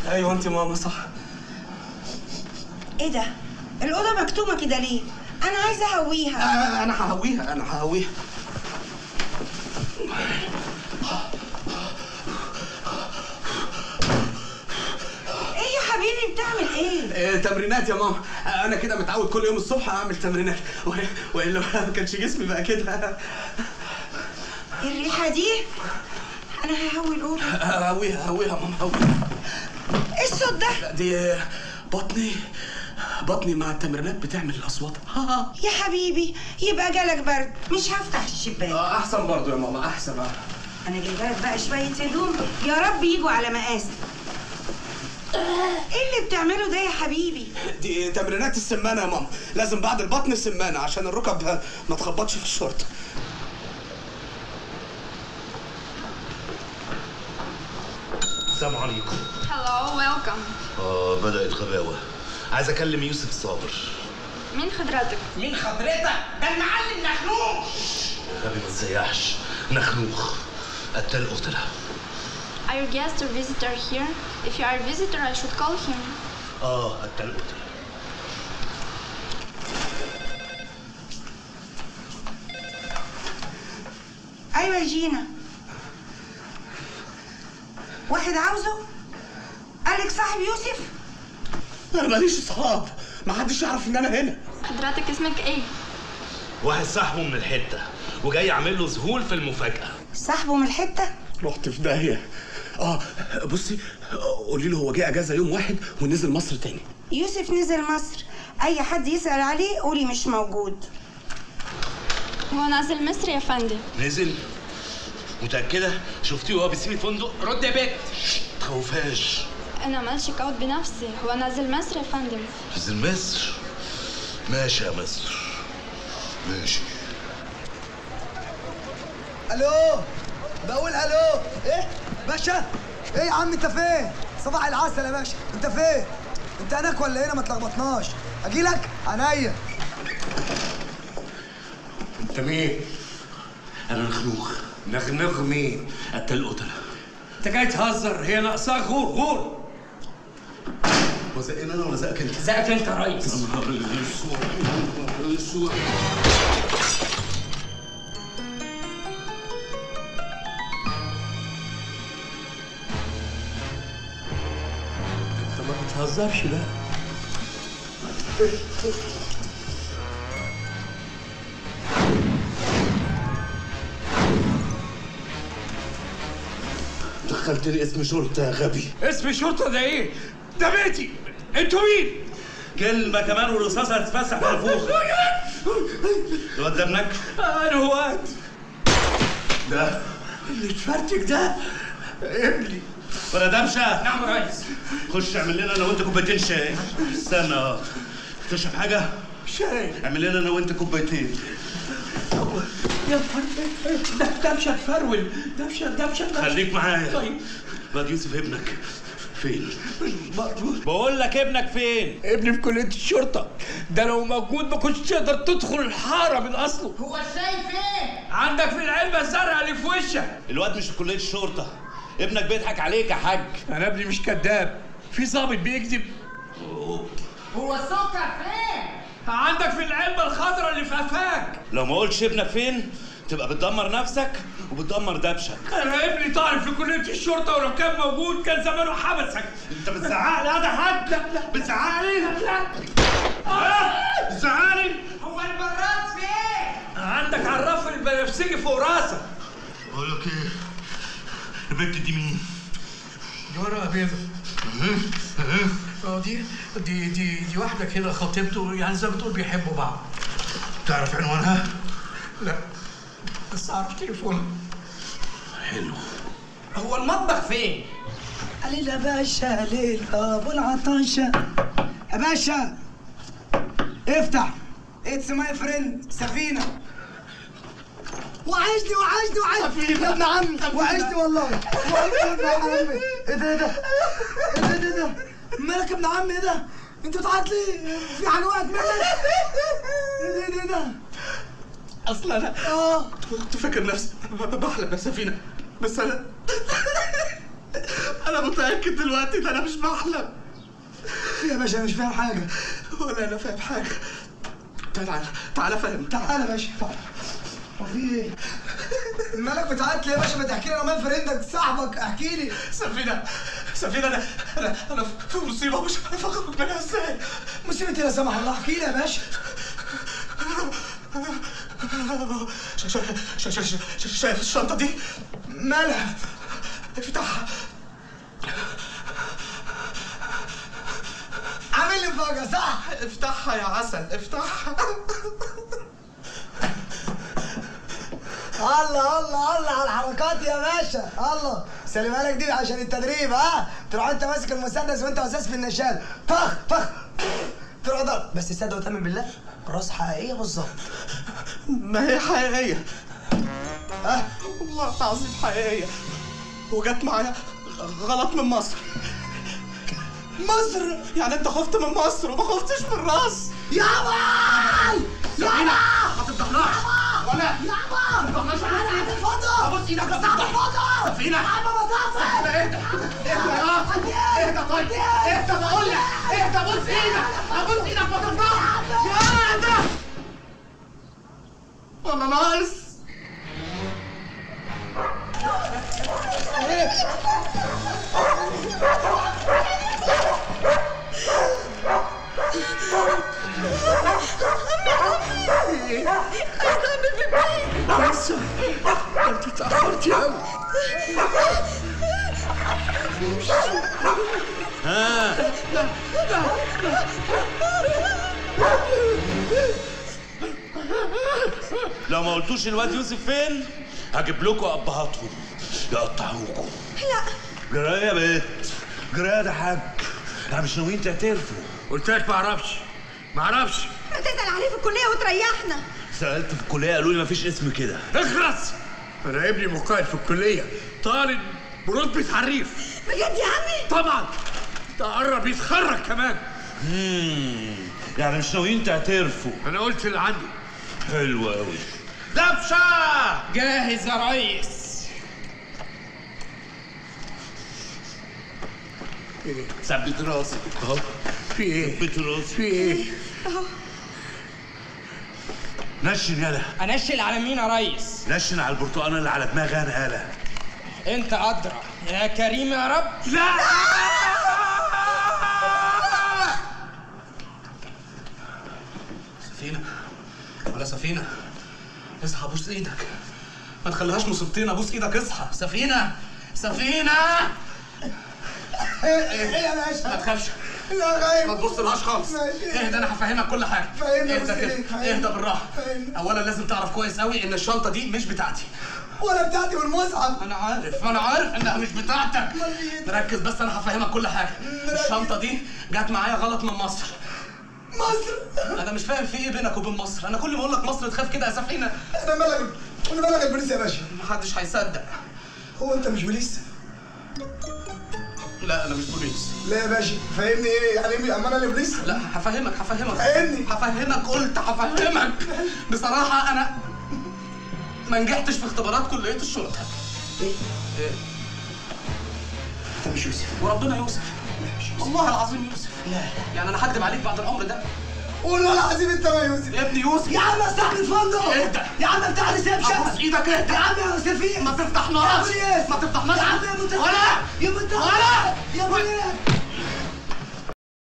ايوه انت ماما صح ايه ده الاوضه مكتومه كده ليه انا عايزه اهويها آه، انا ههويها انا ههويها ايه يا حبيبي بتعمل ايه آه، تمرينات يا ماما آه، انا كده متعود كل يوم الصبح اعمل تمرينات و- والا ما كانش جسمي بقى كده الريحه دي انا ههوي الاوضه ههويها ههويها يا ماما ههويها ايه الصوت ده دي بطني بطني مع التمرينات بتعمل الاصوات ها يا حبيبي يبقى جالك برد مش هفتح الشباك آه، احسن برضو يا ماما احسن آه. انا جايبه لك بقى شويه هدوم يا رب يجوا على مقاسك ايه اللي بتعمله ده يا حبيبي دي تمرينات السمانه يا ماما لازم بعد البطن سمانه عشان الركب ما تخبطش في الشورت السلام عليكم Hello, welcome. اه بدأت غباوة عايز اكلم يوسف صابر مين حضرتك؟ مين حضرتك ده المعلم نخنوق غبي ما تزيحش نخنوخ قتال قتلة Are you guest or visitor here? If you are a visitor, I should call him. اه قتال قتلة ايوه يا جينا واحد عاوزه قالك صاحب يوسف انا ماليش اصحاب ما حدش يعرف ان انا هنا حضرتك اسمك ايه؟ واحد صاحبه من الحتة وجاي يعمل له ذهول في المفاجأة صاحبه من الحته رحت في داهيه اه بصي قولي له هو جه اجازه يوم واحد ونزل مصر تاني يوسف نزل مصر اي حد يسال عليه قولي مش موجود هو نازل مصر يا فندم. نزل متأكدة شفتيه وهو بيسيب الفندق رد يا بت تخوفهاش أنا عملت شيك أوت بنفسي، هو نازل مصر يا فندم. نزل مصر ماشي يا مصر ماشي الو بقول الو ايه باشا ايه يا عم انت فين صباح العسل يا باشا انت فين انت هناك ولا هنا ما تلخبطناش اجيلك عينيا انت مين؟ انا نخنوخ نخنخ مين؟ قتال قتلة انت جاي تهزر هي ناقصاك غور غور وزقني انا ولا زقك انت زقك انت يا ريس نهار الاسود نهار الاسود انت ما بتهزرش بقى دخلتني اسم شرطة يا غبي اسم الشرطه ده ايه؟ ده بيتي انتوا مين؟ كلمة كمان والرصاصة هتتفسح في الفوخ الواد ده ابنك؟ انا هواد ده اللي تفرتك ده ابني ولا دمشة؟ نعم يا ريس خش اعمل لنا انا وانت كوبايتين شاي استنى اه تشرب حاجة؟ شاي اعمل لنا انا وانت كوبايتين يا نهار ده دمشة تفرول دمشة دمشة دمشة. خليك معايا طيب الواد يوسف ابنك فين؟ موجود بقول لك ابنك فين؟ ابني في كلية الشرطة ده لو موجود ما كنتش تقدر تدخل الحارة من أصله هو الشاي فين عندك في العلبة الزرقاء اللي في وشك الواد مش في كلية الشرطة ابنك بيضحك عليك يا حاج أنا ابني مش كذاب في ضابط بيكذب هو السكر فين عندك في العلبة الخضراء اللي في قفاك لو ما قلتش ابنك فين تبقى بتدمر نفسك وبتدمر دبشك أنا ابني طالب في كلية الشرطة ولو كان موجود كان زمانه حبسك انت بتزعق لي هذا حد لا لا بتزعق لي لا ها؟ بتزعق لي هو البراد فين عندك عراف البنفسجي فوق راسك بقول لك ايه البنت دي مين؟ دي ورقة بيضة اه دي دي دي دي واحدة كده خطيبته يعني زي ما بتقول بيحبوا بعض تعرف عنوانها؟ لا بس اعرف تليفونها حلو هو المطبخ فين قليل يا باشا ليل ابو العطاشة يا باشا افتح اتس ماي فريند سفينة وحشني وحشني وحشني يا ابن عمي وحشني والله وحشني يا ابن عمي ايه ده ايه ده ايه ده ايه ده مالك يا ابن عمي ايه ده انت بتعيط ليه في حاجه وقعت منك ايه ده ايه ده ايه ده اصل انا اه كنت فاكر نفسي بحلم يا سفينه بس انا انا متاكد دلوقتي ان انا مش بحلم يا باشا انا مش فاهم حاجه ولا انا فاهم حاجه تعال تعال فاهم تعالى يا باشا تعالى هو في ايه؟ مالك بتعيط ليه يا باشا ما تحكي لي انا مال فريندك صاحبك احكي لي سفينة سفينة أنا أنا أنا في مصيبة مش عارف أخرج منها إزاي مصيبة إيه لا سمح الله احكي لي يا باشا شا- شا- شا- شا- شا- شا- شايف الشنطة دي؟ مالها؟ افتحها عامل لي مفاجأة صح؟ افتحها يا عسل افتحها الله الله الله على الحركات يا باشا الله سلمها لك دي عشان التدريب ها تروح انت ماسك المسدس وانت اساس في النشال طخ طخ تروح ضرب بس تصدق وتامن بالله راس حقيقيه بالظبط ما هي حقيقية ها والله العظيم حقيقية وجت معايا غلط من مصر مصر يعني انت خفت من مصر وما خفتش من الراس يا بال يا ما تفضحناش ولا يابا ما تفضحناش انا هتتفضل ابوس ايدك بس هتتفضل سفينة يا عم بطاطا اهدى اهدى يا اهدى طيب اهدى بقول لك اهدى بص ايدك ابوس ايدك ما تفضحش يا اهدى والله ناقص بس انت اتاخرتي قوي لو ما قلتوش الواد يوسف فين هجيب لكم ابهاتهم يقطعوكم لا جرايه يا بنت جرايه ده حاج احنا مش ناويين تعترفوا قلت لك ما اعرفش ما اعرفش ما تسأل عليه في الكلية وتريحنا سالت في الكليه قالوا لي مفيش اسم كده اخلص انا ابني مقاعد في الكليه طالب برتبة حريف بجد يا عمي طبعا ده قرب يتخرج كمان مم. يعني مش ناويين تعترفوا انا قلت اللي عندي حلو قوي دبشه جاهز يا ريس ثبت راسك اهو في ايه ثبت راسك في ايه نشن يلا انشل على مين يا ريس نشن على البرتقانه اللي على دماغي انا يلا انت ادرى يا كريم يا رب لا سفينة ولا سفينة اصحى ابوس ايدك ما تخليهاش مصيبتين ابوس ايدك اصحى سفينة سفينة ايه يا باشا ما تخافش لا ما غايب تبصلهاش خالص ماشي. اهدى انا هفهمك كل حاجه فهمني اهدى بس كده ليه؟ فهمني. اهدى بالراحه فهمني. اولا لازم تعرف كويس قوي ان الشنطه دي مش بتاعتي ولا بتاعتي والمصحف انا عارف انا عارف انها مش بتاعتك أمال إيه؟ ركز بس انا هفهمك كل حاجه الشنطه دي جت معايا غلط من مصر مصر انا مش فاهم في ايه بينك وبين مصر انا كل ما اقول لك مصر تخاف كده يا سفينه انا بلغ انا بلغ البوليس يا باشا محدش هيصدق هو انت مش بوليس لا انا مش بوليس لا يا باشا فاهمني ايه يعني ايه اما انا اللي بوليس لا هفهمك هفهمك فهمني. هفهمك قلت هفهمك بصراحه انا ما نجحتش في اختبارات كليه الشرطه ايه إيه؟ انت مش يوسف وربنا يوسف والله العظيم يوسف لا يعني انا هكدب عليك بعد العمر ده قول والله العظيم انت ما يوسف يا ابني يوسف يا عم استحمل الفندق اهدى. يا عم بتاع ريسبشن ابوس ايدك اهدى يا عم يا سفير ما يا تفتحناش بوليس ما تفتحناش يا عم يا متخ- ولا يا متخ- ولا